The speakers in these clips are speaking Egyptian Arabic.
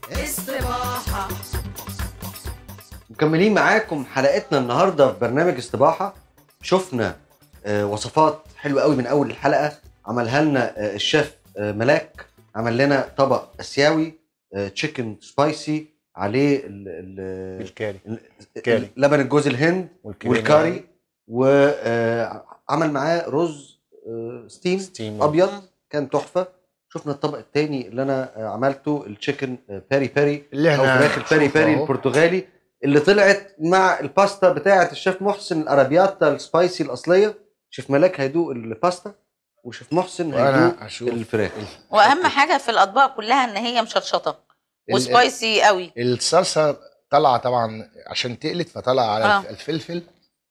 استباحة مكملين معاكم حلقتنا النهارده في برنامج استباحه شفنا آه، وصفات حلوه قوي من اول الحلقه عملها لنا آه، الشيف آه، ملاك عمل لنا طبق اسيوي تشيكن سبايسي عليه ال- ال- بالكاري ال- كاري. لبن الجوز الهند والكريمة والكاري وعمل معاه رز آه، ستيم ستيم ابيض كان تحفه شفنا الطبق الثاني اللي انا آه، عملته التشيكن آه، باري باري اللي او احنا فراخ الباري شوفه باري أهو. البرتغالي اللي طلعت مع الباستا بتاعه الشيف محسن الارابياتا السبايسي الاصليه شيف ملاك هيدوق الباستا وشيف محسن هيدوق وانا اشوف الفراخ واهم حاجه في الاطباق كلها ان هي مشطشطه ال- وسبايسي قوي الصلصه طالعه طبعا عشان تقلت فطلع على آه. الف- الفلفل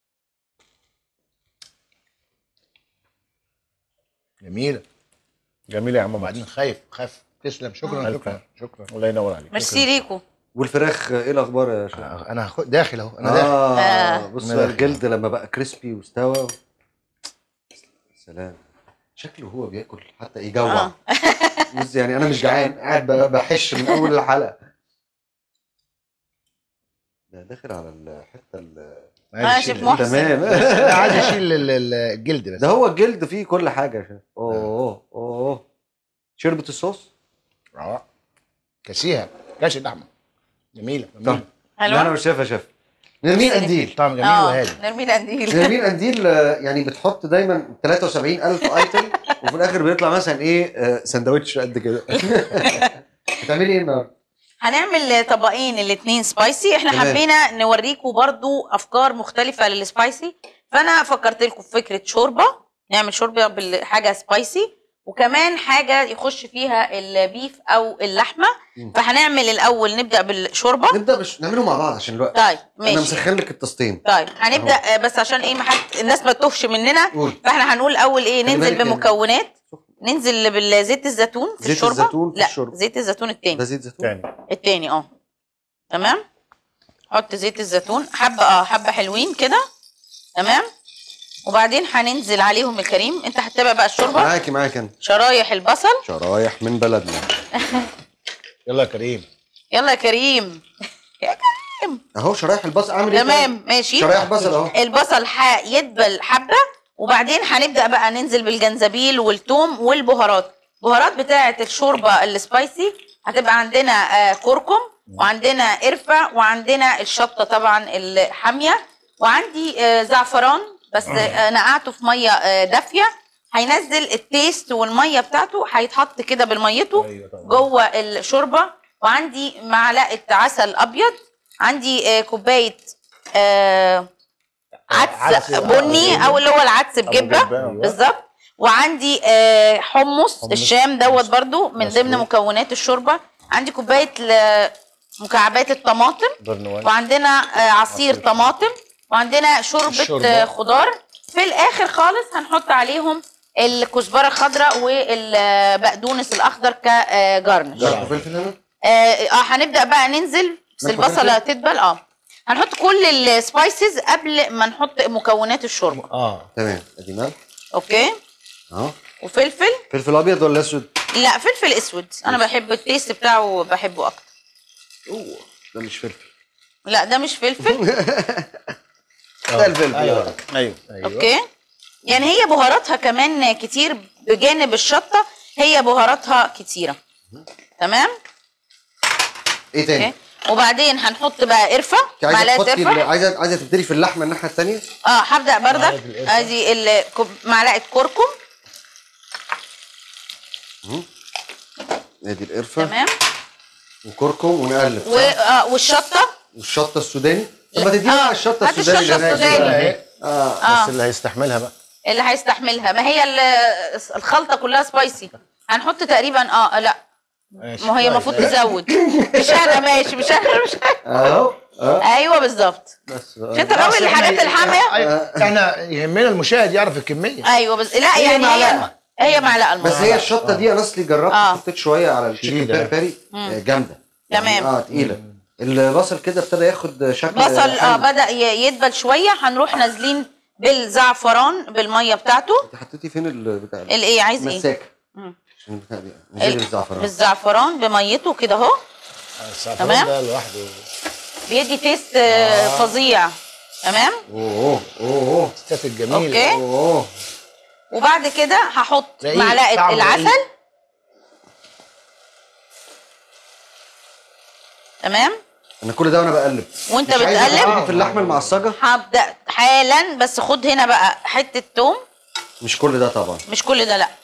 جميله جميل يا عم وبعدين بعدين خايف خاف تسلم شكرا ألف شكرا شكرا الله ينور عليك ميرسي ليكو والفراخ آه، ايه الاخبار يا شيف؟ آه، انا هاخد- داخل اهو انا داخل اه آه. بص أنا بقى داخل. الجلد لما بقى كريسبي واستوى سلام شكله هو بياكل حتى يجوع آه. بص يعني انا مش جعان قاعد ب- بحش من اول الحلقه ده داخل على الحته ال- آه، شيف أشيل- محسن. تمام انا عايز اشيل ال- ال- الجلد بس ده هو الجلد فيه كل حاجه يا شيخ اوه اوه شربة الصوص روعة. كاسيها كاس اللحمه جميله طب جميله لا انا حلوه مش شايفها يا شيف نرمين قنديل طعم جميل اه وهادي نرمين قنديل نرمين قنديل آه، يعني بتحط دايما 73000 ايتم وفي الاخر بيطلع مثلا ايه آه، سندوتش قد كده بتعملي ايه النهارده؟ هنعمل طبقين الاتنين سبايسي احنا تمام. حبينا نوريكم برضو افكار مختلفه للسبايسي فانا فكرت لكم في فكره شوربه نعمل شوربه بحاجه سبايسي وكمان حاجه يخش فيها البيف او اللحمه مم. فهنعمل الاول نبدا بالشوربه نبدا بش... نعمله مع بعض عشان الوقت طيب انا ماشي مسخن لك التسطين طيب هنبدا آه، بس عشان ايه ما حد الناس ما تتوهش مننا قول فاحنا هنقول اول ايه خلي ننزل بالك يعني. بمكونات ننزل بالزيت الزيتون في زيت الشوربه الزيتون في لا الشوربة. زيت الزيتون التاني ده زيت زيتون تاني التاني اه تمام حط زيت الزيتون حبه اه حبه حلوين كده تمام وبعدين هننزل عليهم الكريم انت هتتابع بقى الشوربه معاكي معاكي انا شرايح البصل شرايح من بلدنا يلا يا كريم يلا يا كريم يا كريم اهو شرايح البصل اعمل ايه تمام ماشي شرايح بصل اهو البصل هيدبل حبه وبعدين هنبدا بقى ننزل بالجنزبيل والثوم والبهارات البهارات بتاعه الشوربه السبايسي هتبقى عندنا آه، كركم وعندنا قرفه وعندنا الشطه طبعا الحاميه وعندي آه، زعفران بس آه، نقعته في ميه آه، دافيه هينزل التيست والميه بتاعته هيتحط كده بالميته ايوه طبعا جوه الشوربه وعندي معلقه عسل ابيض عندي آه، كوبايه آه، عدس عدس بني او اللي هو العدس بجبه جبة. بالظبط وعندي آه، حمص حمص. الشام دوت برضو من ضمن مظبوط. مكونات الشوربه عندي كوبايه ل- مكعبات الطماطم برنوان وعندنا آه، عصير عصير. طماطم وعندنا شوربه الشوربة. آه، خضار في الاخر خالص هنحط عليهم الكزبره الخضراء والبقدونس الاخضر كجارنش ملح وفلفل هنا اه آه، هنبدا بقى ننزل بس ملح البصله وفلفل؟ تدبل اه هنحط كل السبايسز قبل ما نحط مكونات الشوربه اه تمام ادي ملح اوكي اهو وفلفل فلفل ابيض ولا اسود؟ لا فلفل اسود انا بحب التيست بتاعه بحبه اكتر اوه ده مش فلفل لا ده مش فلفل ده الفلفل ايوه ايوه ايوه اوكي يعني هي بهاراتها كمان كتير بجانب الشطه هي بهاراتها كتيره تمام ايه تاني؟ اوكي وبعدين هنحط بقى قرفه انت عايزه معلقه تحطي ال- قرفه عايزه عايزه تبتدي في اللحمه الناحيه الثانيه اه هبدا بردك معلقة القرفة. ادي ال- كوب- معلقه كركم ادي القرفه تمام وكركم ونقلب و... آه والشطه والشطه السوداني طب ما لا. تدينا بقى آه، الشطه هات السوداني الشطة اللي هناك دي. السوداني. اهي اه اه بس اللي هيستحملها بقى اللي هيستحملها ما هي ال- الخلطه كلها سبايسي هنحط تقريبا اه لا ماشي ما هي المفروض تزود مش انا ماشي مش انا مش أنا. اهو اه ايوه بالظبط بس مش انت غاوي الحاجات الحاميه أيوة. احنا يهمنا المشاهد يعرف الكميه ايوه بس لا هي يعني معلقة. هي هي معلقه بس المرة هي الشطه دي انا اصلي جربت آه. حطيت شويه على التشيكن شديدة. بيري بيري آه، جامده يعني تمام. اه تقيله البصل كده ابتدى ياخد شكل بصل اه حلو. بدا ي- يدبل شويه هنروح نازلين بالزعفران بالميه بتاعته انت حطيتي فين البتاع ده؟ الايه عايز ايه مساكه مم. عشان البتاع دي نزل ال- الزعفران بالزعفران بميته كده اهو الزعفران تمام. ده لوحده بيدي تيست آه، فظيع تمام اوه اوه الستات الجميل أوكي. اوه وبعد كده هحط رقيق، معلقه طعمه العسل رقيق. تمام انا كل ده وانا بقلب وانت مش عايز بتقلب أحط في اللحمه المعصجه هبدا حالا بس خد هنا بقى حته توم مش كل ده طبعا مش كل ده لا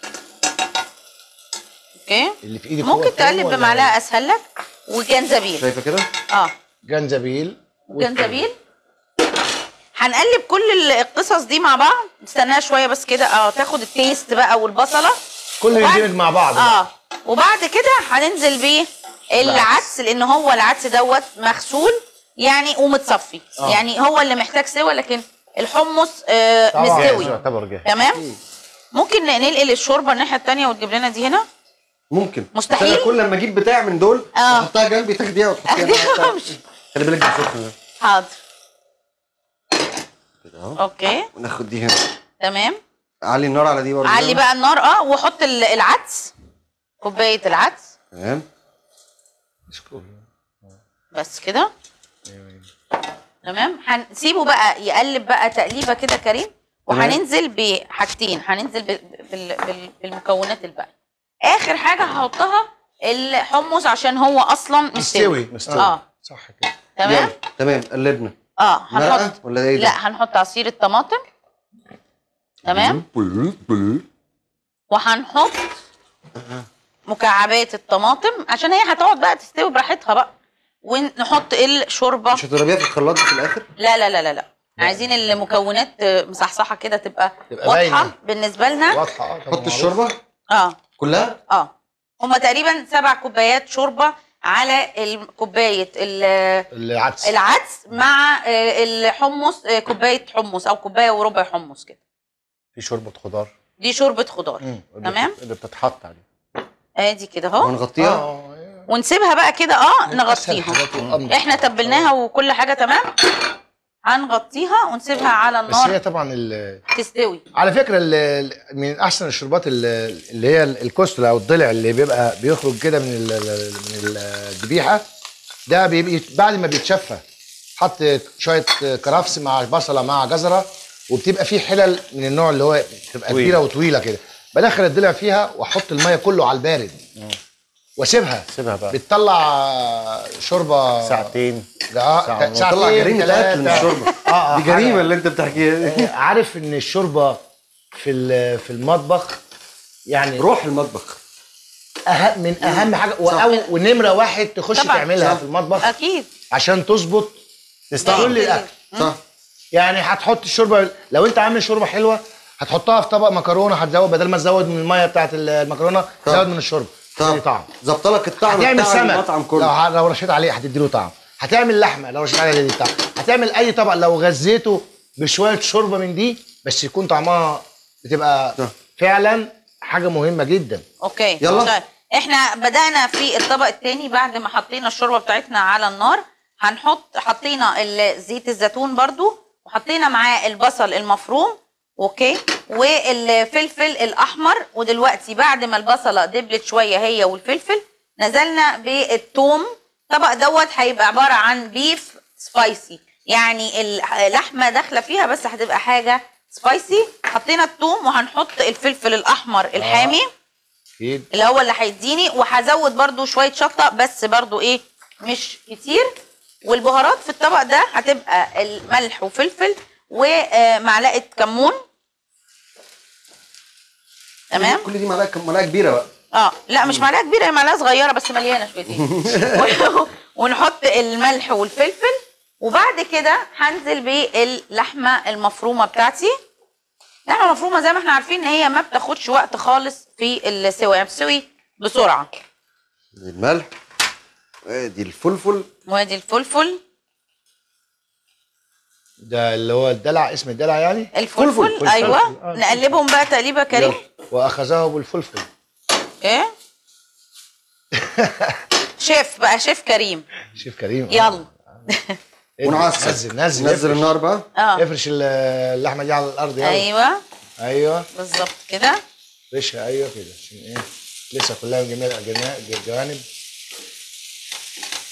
اوكي اللي في ايدك هو ممكن التوم تقلب ولا بمعلقه اسهل لك وجنزبيل شايفه كده اه جنزبيل وجنزبيل هنقلب كل القصص دي مع بعض نستناها شويه بس كده اه تاخد التيست بقى والبصله كل وبعد- يندمج مع بعض بقى. اه وبعد كده هننزل بيه العدس لان هو العدس دوت مغسول يعني ومتصفي آه. يعني هو اللي محتاج سوا لكن الحمص آه طبعاً. جاهز مستوي يعتبر جاهز تمام ممكن ننقل الشوربه الناحيه التانيه وتجيب لنا دي هنا ممكن مستحيل. بس أنا كل لما اجيب بتاع من دول آه. احطها جنبي تاخديها وتحطيها أخديها معاها. وأمشي. خلي بالك ده سخن حاضر كده اهو اوكي وناخد دي هنا تمام علي النار على دي برضه علي بقى النار اه وحط ال- العدس كوبايه العدس تمام بس كده تمام هنسيبه بقى يقلب بقى تقليبه كده كريم وهننزل بحاجتين هننزل ب- بال- بال- بالمكونات الباقيه اخر حاجه هحطها الحمص عشان هو اصلا مستوي مستوي مستوي. اه صح كده تمام يلا تمام قلبنا اه مرقه هنحط ولا ايه ده؟ لا هنحط عصير الطماطم تمام وهنحط مكعبات الطماطم عشان هي هتقعد بقى تستوي براحتها بقى ونحط الشوربه مش هتضربيها في الخلاط دي في الاخر لا لا لا لا لا عايزين المكونات آه، مصحصحه كده تبقى, تبقى واضحه باينة. بالنسبه لنا واضحه اه طبعاً حط معروف. الشوربه اه كلها اه هما تقريبا سبع كوبايات شوربه على ال- كوبايه ال- العدس العدس مع آه، الحمص آه، كوبايه حمص او كوبايه وربع حمص كده في شوربه خضار دي شوربه خضار مم. اللي تمام بت- اللي بتتحط عليه ادي كده اهو وهنغطيها اه ونسيبها بقى كده اه أسهل نغطيها حاجات والأمر. احنا تبلناها وكل حاجه تمام هنغطيها ونسيبها على بس هي النار طبعا ال- تستوي على فكره ال- ال- من احسن الشربات ال- اللي هي الكوستلا او الضلع اللي بيبقى بيخرج كده من ال- ال- من الذبيحه ده بيبقى بعد ما بيتشفى حط شويه كرفس مع بصله مع جزره وبتبقى فيه حلل من النوع اللي هو بتبقى طويلة. كبيره وطويله كده بدخل الضلع فيها واحط الميه كله على البارد واسيبها سيبها بقى بتطلع شوربه ساعتين آه، ساعة ونص. ساعتين طلع جريمه قتل من ثلاثة. الشوربه اه اه دي جريمه اللي انت بتحكيها دي آه، عارف ان الشوربه في ال- في المطبخ يعني روح المطبخ أهم من اهم حاجه صح. وأو ونمره واحد تخش طبعاً. تعملها صح. في المطبخ اكيد عشان تظبط كل الاكل صح يعني هتحط الشوربه لو انت عامل شوربه حلوه هتحطها في طبق مكرونه هتزود بدل ما تزود من الميه بتاعت المكرونه تزود من الشوربه تدي طعم ظبط لك الطعم هتعمل بتاع سمك المطعم لو, كله ه- لو رشيت عليه هتدي له طعم هتعمل لحمه لو رشيت عليه هتدي طعم هتعمل اي طبق لو غذيته بشويه شوربه من دي بس يكون طعمها بتبقى صح. فعلا حاجه مهمه جدا اوكي يلا. طيب احنا بدأنا في الطبق الثاني بعد ما حطينا الشوربه بتاعتنا على النار هنحط حطينا ال- زيت الزيتون برضو وحطينا معاه البصل المفروم اوكي والفلفل الاحمر ودلوقتي بعد ما البصله دبلت شويه هي والفلفل نزلنا بالثوم الطبق دوت هيبقى عباره عن بيف سبايسي يعني اللحمه داخله فيها بس هتبقى حاجه سبايسي حطينا الثوم وهنحط الفلفل الاحمر الحامي اكيد اللي هو اللي هيديني وهزود برضو شويه شطه بس برضو ايه مش كتير والبهارات في الطبق ده هتبقى الملح وفلفل ومعلقه كمون تمام كل دي معلقه معلقه كبيره بقى اه لا مش معلقه كبيره هي معلقه صغيره بس مليانه شويتين و- ونحط الملح والفلفل وبعد كده هنزل باللحمه المفرومه بتاعتي اللحمه المفرومه زي ما احنا عارفين ان هي ما بتاخدش وقت خالص في السوا يعني بتسوي بسرعه دي الملح دي الفلفل وادي الفلفل ده اللي هو الدلع اسم الدلع يعني الفلفل فلفل، ايوه فلفل. آه، نقلبهم بقى تقليبه كريم واخذه بالفلفل ايه شيف بقى شيف كريم شيف كريم يلا ونعصر نزل نزل نزل افرش. النار بقى اه افرش ال- اللحمه دي على الارض يلا ايوه ايوه بالظبط كده افرشها ايوه كده عشان ايه لسه كلها من جميع الجنا- الجوانب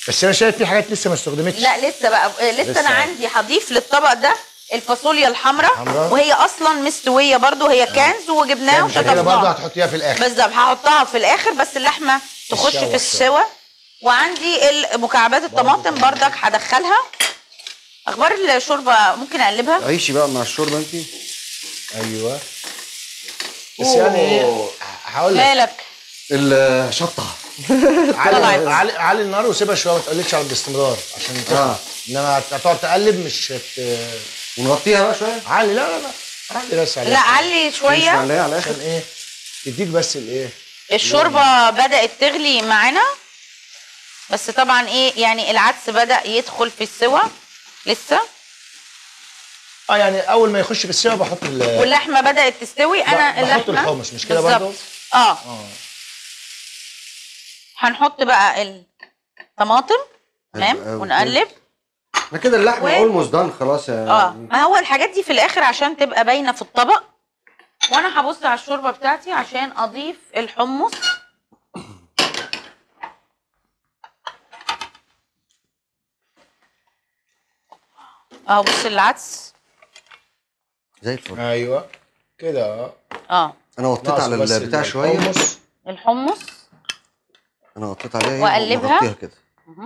بس انا شايف في حاجات لسه ما استخدمتش لا لسه بقى آه، لسه, لسه انا يعني. عندي هضيف للطبق ده الفاصوليا الحمراء حمراء. وهي اصلا مستويه برضو هي كنز وجبناها انت كده برضه وشطفناها هتحطيها في الاخر بالظبط هحطها في الاخر بس اللحمه تخش الشوى في السوا وعندي مكعبات الطماطم بردك هدخلها اخبار الشوربه ممكن اقلبها عيشي بقى مع الشوربه انت ايوه بس يعني ايه هقول لك مالك الشطه علي طلعت. علي, علي النار وسيبها شويه ما تقلبش على باستمرار عشان آه. تطلع انما هتقعد تقلب مش هت... ونغطيها بقى شويه علي لا لا لا علي بس عليها لا علي مش شويه معلقه على الاخر عشان ايه تديك بس الايه الشوربه بدات تغلي معانا بس طبعا ايه يعني العدس بدا يدخل في السوا لسه اه يعني اول ما يخش في السوا بحط ال واللحمه بدات تستوي انا بحط اللحمه الحمص، مش كده بالظبط. برضو؟ اه اه هنحط بقى الطماطم تمام حلو أوي. ونقلب احنا كده اللحمه و- اولموست دان خلاص يا اه ما هو الحاجات دي في الاخر عشان تبقى باينه في الطبق وانا هبص على الشوربه بتاعتي عشان اضيف الحمص اهو بص العدس زي الفل ايوه كده اه اه انا وطيت ناقص على بس البتاع شويه الحمص. الحمص انا وطيت عليها ايه وأقلبها. وأغطيها كده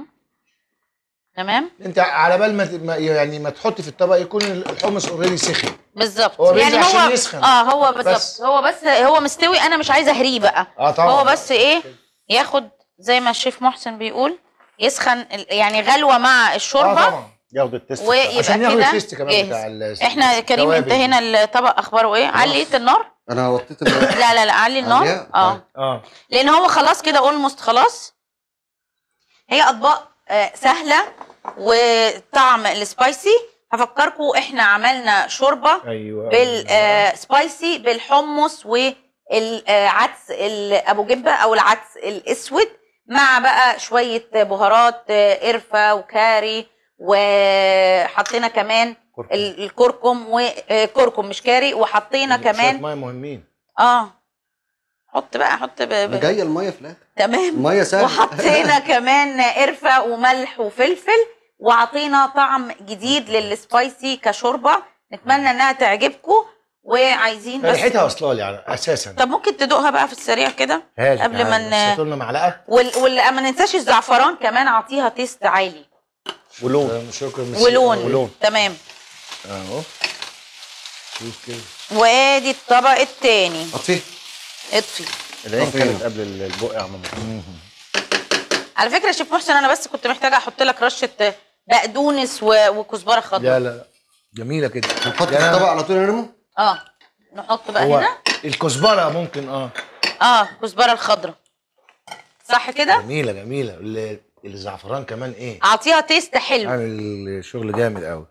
تمام انت على بال ما ت- ما- يعني ما تحط في الطبق يكون الحمص اوريدي سخن بالظبط هو بينزل يعني عشان هو يسخن. اه هو بس. بالظبط هو بس هو مستوي انا مش عايزه اهريه بقى اه طبعا هو بس ايه ياخد زي ما الشيف محسن بيقول يسخن ال- يعني غلوه مع اه الشوربه طبعا ياخد التست ويبقى عشان ياخد كده التيست كمان جاهز. بتاع ال- احنا كريم التوابل. انتهينا الطبق اخباره ايه عليت النار انا وطيت النار. لا لا لا علي النار عليها؟ اه طيب. اه لان هو خلاص كده اولموست خلاص هي اطباق آه، سهله وطعم السبايسي هفكركم احنا عملنا شوربه ايوه بالسبايسي بالحمص والعدس ابو جبه او العدس الاسود مع بقى شويه بهارات آه، قرفه وكاري وحطينا كمان كركم. ال- الكركم وكركم مش كاري وحطينا كمان ميه مهمين اه حط بقى حط ب... ب... جايه الميه في الاخر تمام الميه سهله وحطينا كمان قرفه وملح وفلفل وعطينا طعم جديد للسبايسي كشوربه نتمنى انها تعجبكم وعايزين بس ريحتها واصله لي يعني اساسا طب ممكن تدوقها بقى في السريع كده هاجي قبل ما ن- نحط لنا معلقه وال... وال... ما ننساش الزعفران كمان اعطيها تيست عالي ولون آه، شكرا ميرسي. ولون, ولون. تمام اهو شوف كده وادي الطبق التاني اطفيه اطفي العين طفينا. كانت قبل البق يا عم محمد. على فكره يا شيف محسن انا بس كنت محتاجه احط لك رشه بقدونس و... وكزبره خضراء لا لا جميله كده نحط في يعني الطبق على طول يا نمو اه نحط بقى هو هنا الكزبره ممكن اه اه كزبره الخضراء صح كده جميله جميله ال- الزعفران كمان ايه اعطيها تيست حلو عامل شغل جامد قوي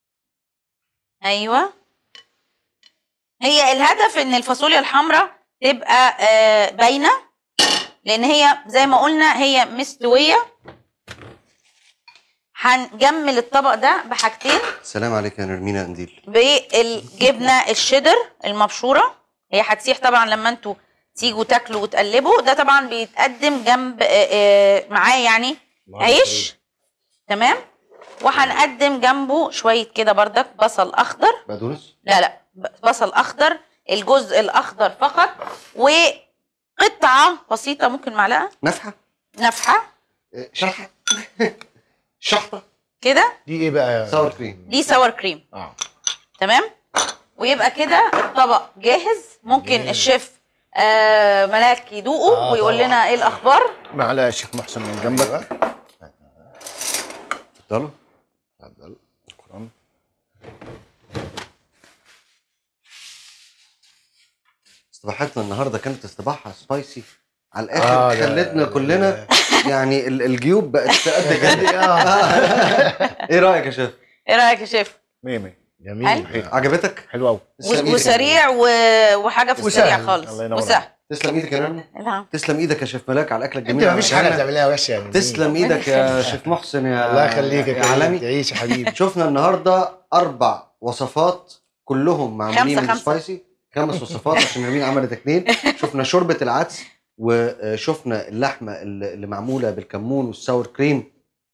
ايوه هي الهدف ان الفاصوليا الحمراء تبقى آه باينه لان هي زي ما قلنا هي مستويه هنجمل الطبق ده بحاجتين السلام عليك يا نرمينا قنديل بالجبنه الشيدر المبشوره هي هتسيح طبعا لما انتوا تيجوا تاكلوا وتقلبوا ده طبعا بيتقدم جنب آه، آه، معاه يعني عيش تمام وهنقدم جنبه شويه كده بردك بصل اخضر بقدونس لا لا بصل اخضر الجزء الاخضر فقط وقطعه بسيطه ممكن معلقه نفحه نفحه إيه، شحه شحطه كده دي ايه بقى ساور كريم دي ساور كريم اه تمام ويبقى كده الطبق جاهز ممكن الشيف آه ملاك يدوقه آه، ويقول طبعاً. لنا ايه الاخبار معلقه يا شيخ محسن من جنبك اتفضلوا اتفضل شكرا استباحتنا النهارده كانت استباحه سبايسي على آه، الاخر ده- خلتنا ده- كلنا يعني ال- الجيوب بقت قد كده آه. ايه رايك يا شيف ايه رايك يا شيف 100 100 جميل عجبتك حلو قوي تسلم إيدك يا وسريع و... وحاجه في السريع وسهل. خالص الله ينور وسهل تسلم ايدك يا نرمي نعم. تسلم ايدك يا شيف ملاك على الاكله انت الجميله ما فيش حاجه عملتها لنا. بتعملها وحشه يعني تسلم ايدك يا شيف محسن يا الله يخليك يا يا كريم عالمي تعيش يا حبيبي شفنا النهارده اربع وصفات كلهم معمولين خمسة- من خمسة. سبايسي خمس وصفات عشان نرمين عملت اتنين شفنا شوربه العدس وشفنا اللحمه اللي اللي معموله بالكمون والساور كريم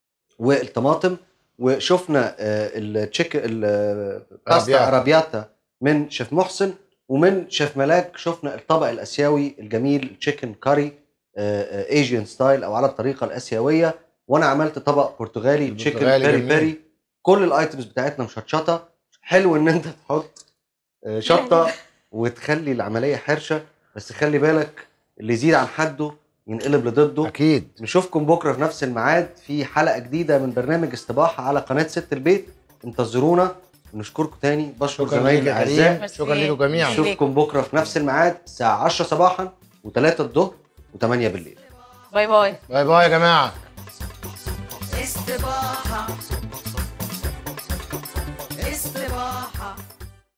والطماطم وشفنا آه، التشيك الباستا أرابياتا. ارابياتا من شيف محسن ومن شيف ملاك شفنا الطبق الاسيوي الجميل تشيكن كاري ايجيان ستايل او على الطريقه الاسيويه وانا عملت طبق برتغالي تشيكن البرتغالي بيري جميل. بيري كل الايتمز بتاعتنا مشطشطه حلو ان انت تحط آه، شطه وتخلي العمليه حرشه بس خلي بالك اللي يزيد عن حده ينقلب لضده اكيد نشوفكم بكره في نفس الميعاد في حلقه جديده من برنامج استباحه على قناه ست البيت انتظرونا ونشكركم تاني بشكر شكرا ليك زمايلي يا الاعزاء كريم شكرا لكم جميعا شكراً. نشوفكم بكره في نفس الميعاد الساعه 10 صباحا و3 الظهر و8 بالليل باي باي باي باي يا جماعه استباحة